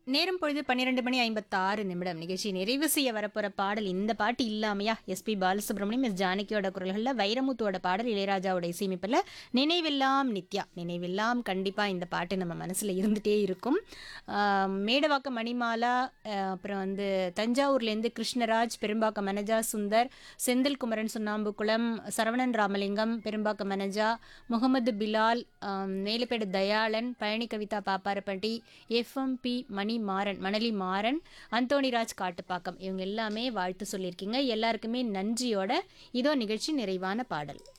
நேரம் பொழுது பன்னிரெண்டு மணி ஐம்பத்தாறு நிமிடம் நிகழ்ச்சி நிறைவு செய்ய வரப்போற பாடல் இந்த பாட்டு இல்லாமையா எஸ்பி பாலசுப்ரமணியம் எஸ் ஜானகியோட குரல்களில் வைரமுத்துவோட பாடல் இளையராஜாவோட இசையமைப்பில் நினைவெல்லாம் நித்யா நினைவெல்லாம் கண்டிப்பாக இந்த பாட்டு நம்ம மனசில் இருந்துகிட்டே இருக்கும் ஆம், மேடவாக்கம் மணிமாலா அஹ், அப்புறம் வந்து தஞ்சாவூர்லேருந்து கிருஷ்ணராஜ் பெரும்பாக்கம் மனஜா சுந்தர் செந்தில் குமரன் சுண்ணாம்புக்குளம் சரவணன் ராமலிங்கம் பெரும்பாக்கம் மனஜா முகமது பிலால் ஆம், மேலப்பேடு தயாளன் பழனி கவிதா பாப்பாரப்பட்டி எஃப்எம்பி மணி மாறன் மணலி மாறன் அந்தோணிராஜ் காட்டுப்பாக்கம் இவங்க எல்லாமே வாழ்த்து சொல்லியிருக்கீங்க எல்லாருக்குமே நன்றியோட இதோ நிகழ்ச்சி நிறைவான பாடல்